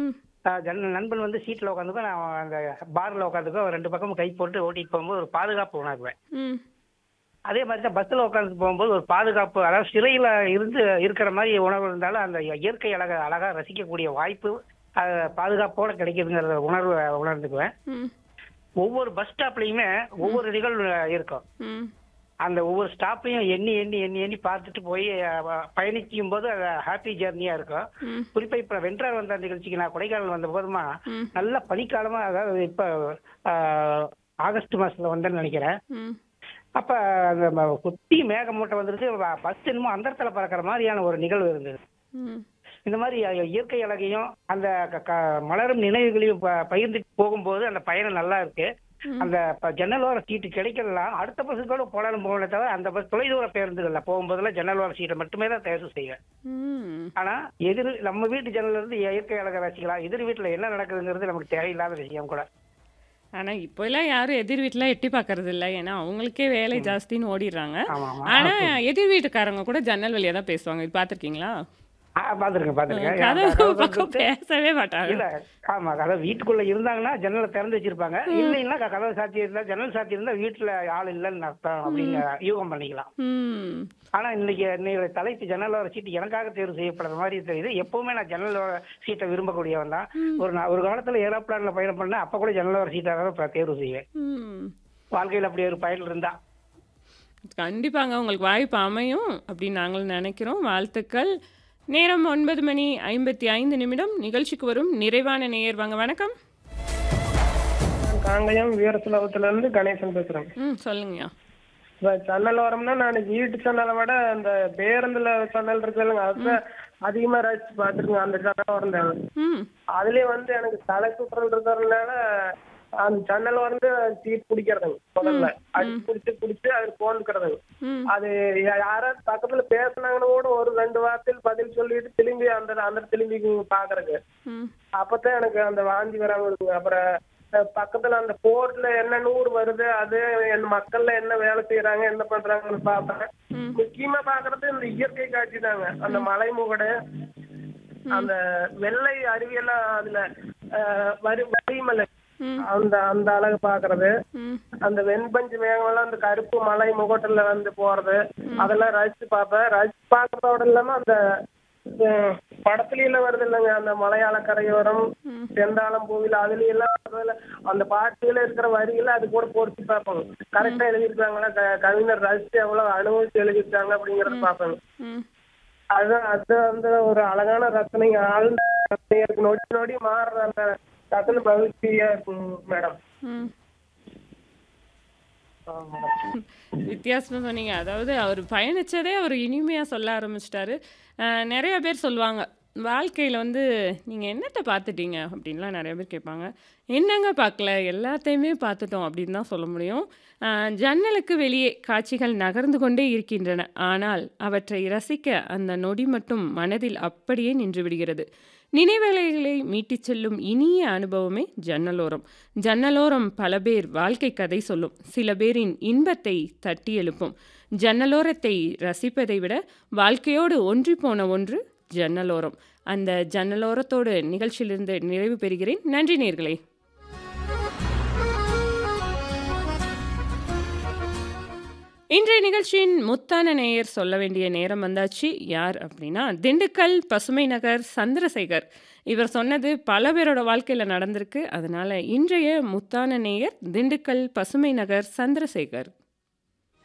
ம் அஹ் ஜன நண்பன் வந்து சீட்டில் உட்காந்துக்கோ நான் அந்த பாரில் உட்காந்துக்கோ ரெண்டு பக்கமும் கை போட்டு ஓட்டிட்டு போகும்போது ஒரு பாதுகாப்பு உணர்வேன் ம் அதே மாதிரி தான் பஸ்ஸில் உட்காந்து போகும்போது ஒரு பாதுகாப்பு அதாவது சிறையில் இருந்து இருக்கிற மாதிரி உணர்வு இருந்தாலும் அந்த இயற்கை அழகை அழகாக ரசிக்கக்கூடிய வாய்ப்பு அஹ், பாதுகாப்போட கிடைக்குதுங்கிற உணர்வு உணர்ந்துக்குவேன் ம் ஒவ்வொரு பஸ் ஸ்டாப்லேயுமே ஒவ்வொரு நிகழ்வு இருக்கும் ம் அந்த ஒவ்வொரு ஸ்டாப்பையும் எண்ணி எண்ணி எண்ணி எண்ணி பார்த்துட்டு போய் அஹ், பயணிக்கும் போது அது ஹாப்பி ஜேர்னியாக இருக்கும் ம் குறிப்பா இப்ப வென்றார் வந்த நிகழ்ச்சிக்கு நான் கொடைக்கானல் வந்த போதுமா ம். நல்ல பனிக்காலமா அதாவது இப்ப ஆஹ், ஆகஸ்ட் மாசத்துல வந்தேன்னு நினைக்கிறேன் ம் அப்ப அந்த ம- குட்டி மேகமூட்டம் வந்துருக்கு ப- பஸ் என்னமோ அந்தரத்துல பறக்கிற மாதிரியான ஒரு நிகழ்வு இருந்தது ம் இந்த மாதிரி அஹ், இயற்கை அழகையும் அந்த க- க- மலரும் நினைவுகளையும் ப- பகிர்ந்துட்டு போகும்போது அந்த பயணம் நல்லா இருக்கு அந்த ப- ஜன்னலோர சீட்டு கிடைக்கலாம் அடுத்த பஸ்ஸுக்கூட போனாலும் போகல தவிர அந்த பஸ் தொலைதூர பேருந்துகள்ல போகும்போதெல்லாம் ஜன்னலோர சீட்டை மட்டுமே தான் தேர்வு செய்வேன் ம் ஆனா எதிர் நம்ம வீட்டு ஜன்னல்ல இருந்து இயற்கை அழகை ரசிக்கலாம் எதிர் வீட்டுல என்ன நடக்குதுங்கிறது நமக்கு தேவையில்லாத விஷயம் கூட ஆனா இப்போ எல்லாம் யாரும் எதிர் வீட்டுல எட்டி பார்க்கறது இல்ல ஏன்னா அவங்களுக்கே வேலை ஜாஸ்தின்னு ஓடிடுறாங்க ஆமா ஆமா ஆனா எதிர் வீட்டுக்காரங்க கூட ஜன்னல் வழியா தான் பேசுவாங்க இது பாத்திருக்கீங்களா ஆ, பாத்திருக்கேன் பாத்திருக்கேன் கதவு கதவு பக்கம் திறந்து- பேசவே மாட்டாங்க இல்ல ஆமா கதவு வீட்டுக்குள்ள இருந்தாங்கன்னா ஜன்னலை திறந்து வச்சிருப்பாங்க இல்லைன்னா க- கதவு சாத்தி இருந்தா ஜன்னல் சாத்தி இருந்தா வீட்டுல ஆள் இல்லைன்னு அர்த்தம் அப்படின்னு யூகம் பண்ணிக்கலாம் ம் ஆனா இன்னைக்கு இன்னைக்கு தலைப்பு ஜன்னலோர சீட்டு எனக்காக தேர்வு செய்யப்படுற மாதிரி தெரியுது எப்பவுமே நான் ஜன்னலோர சீட்டை விரும்பக்கூடியவன் தான் ஒரு நா- ஒரு காலத்துல ஏரோப்ளான்ல பயணம் பண்ணேன் அப்ப கூட ஜன்னலோர சீட்டை தான் இப்ப தேர்வு செய்வேன் ம் வாழ்க்கையில அப்படி ஒரு பயன் இருந்தா கண்டிப்பாங்க உங்களுக்கு வாய்ப்பு அமையும் அப்படின்னு நாங்களும் நினைக்கிறோம் வாழ்த்துக்கள் நேரம் ஒன்பது மணி ஐம்பத்தி ஐந்து நிமிடம் நிகழ்ச்சிக்கு வரும் நிறைவான நேயர் வாங்க வணக்கம் நான் காங்கயம் வீரசுலபத்துல இருந்து கணேசன் பேசுறேன் ம் சொல்லுங்கய்யா இப்ப ஜன்னல் ஓரம்னா நான் வீட்டு ஜன்னலை விட அந்த பேருந்துல ஜன்னல் இருக்குல்லங்க அதுதான் அதிகமா ரசிச்சு பாத்துருக்கேன் அந்த ஜன்னல் ஓரம் தாங்க ம் அதுலயே வந்து எனக்கு தலை சுற்றல் இருக்கிறதுனால அந்த ஜன்னல் வந்து சீட் பிடிக்கிறதுங்க முதல்ல அடிச்சு பிடிச்சு பிடிச்சு அது போந்துக்கிறதுங்க ம் அது யா- யாராவது பக்கத்துல பேசுனாங்கன்னு கூட ஒரு ரெண்டு வார்த்தையில் பதில் சொல்லிட்டு திரும்பி அந்த அந்த திரும்பி பாக்குறதுக்கு ம் அப்பதான் எனக்கு அந்த வாந்தி வராம இருக்குங்க அப்புறம் அஹ், பக்கத்துல அந்த போர்ட்ல என்ன நூறு வருது அது என் மக்கள்ல என்ன வேலை செய்யறாங்க என்ன பண்றாங்கன்னு பாப்பேன் ம். முக்கியமா பாக்குறது இந்த இயற்கை காட்சி தாங்க அந்த மலை முகடு அந்த வெள்ளை அருவியெல்லாம் அதுல அஹ், வரி வரிமலை ம். அந்த அந்த அழகு பாக்குறது ம் அந்த வெண்பஞ்சு மேகமெல்லாம் அந்த கருப்பு மலை முகட்டுல வந்து போறது அதெல்லாம் ரசிச்சு பார்ப்பேன் ரசிச்சு பார்க்கறதோட இல்லாம அந்த அஹ், படத்துலயில வருது இல்லைங்க அந்த மலையாள கரையோரம் செந்தாளம் பூவில் அதுல எல்லாம் அதுல அந்த பாட்டுல இருக்கிற வரிகளை அது கூட பொறுத்து பார்ப்போங்க கரெக்டா எழுதியிருக்காங்களா க- கவிஞர் ரசிச்சு எவ்வளவு அனுபவிச்சு எழுதியிருக்காங்க அப்படிங்கறத பார்ப்பேங்க ம் அதுதான் அது வந்து ஒரு அழகான ரசனை ஆழ்ந்த ரசனையா இருக்கு நொடி நொடி மாறுற அந்த ரசனை மகிழ்ச்சியா இருக்கும் மேடம் ம் வித்தியாசமா சொன்னீங்க அதாவது அவர் பயணிச்சதே அவர் இனிமையா சொல்ல ஆரம்பிச்சிட்டாரு அஹ், நிறைய பேர் சொல்லுவாங்க வாழ்க்கையில் வந்து நீங்கள் என்னத்தை பார்த்துட்டீங்க அப்படின்லாம் நிறைய பேர் கேட்பாங்க என்னங்க பார்க்கல எல்லாத்தையுமே பார்த்துட்டோம் அப்படின்னு தான் சொல்ல முடியும் அஹ், ஜன்னலுக்கு வெளியே காட்சிகள் நகர்ந்து கொண்டே இருக்கின்றன ஆனால் அவற்றை ரசிக்க அந்த நொடி மட்டும் மனதில் அப்படியே நின்று விடுகிறது நினைவலைகளை மீட்டிச் செல்லும் இனிய அனுபவமே ஜன்னலோரம் ஜன்னலோரம் பல பேர் வாழ்க்கை கதை சொல்லும் சில பேரின் இன்பத்தை தட்டி எழுப்பும் ஜன்னலோரத்தை ரசிப்பதை விட வாழ்க்கையோடு ஒன்றி போன ஒன்று ஜன்னலோரம் அந்த ஜன்னலோரத்தோடு நிகழ்ச்சியிலிருந்து நிறைவு பெறுகிறேன் நன்றி நேர்களே இன்றைய நிகழ்ச்சியின் முத்தான நேயர் சொல்ல வேண்டிய நேரம் வந்தாச்சு யார் அப்படின்னா திண்டுக்கல் பசுமை நகர் சந்திரசேகர் இவர் சொன்னது பல பேரோட வாழ்க்கையில் நடந்திருக்கு அதனால இன்றைய முத்தான நேயர் திண்டுக்கல் பசுமை நகர் சந்திரசேகர்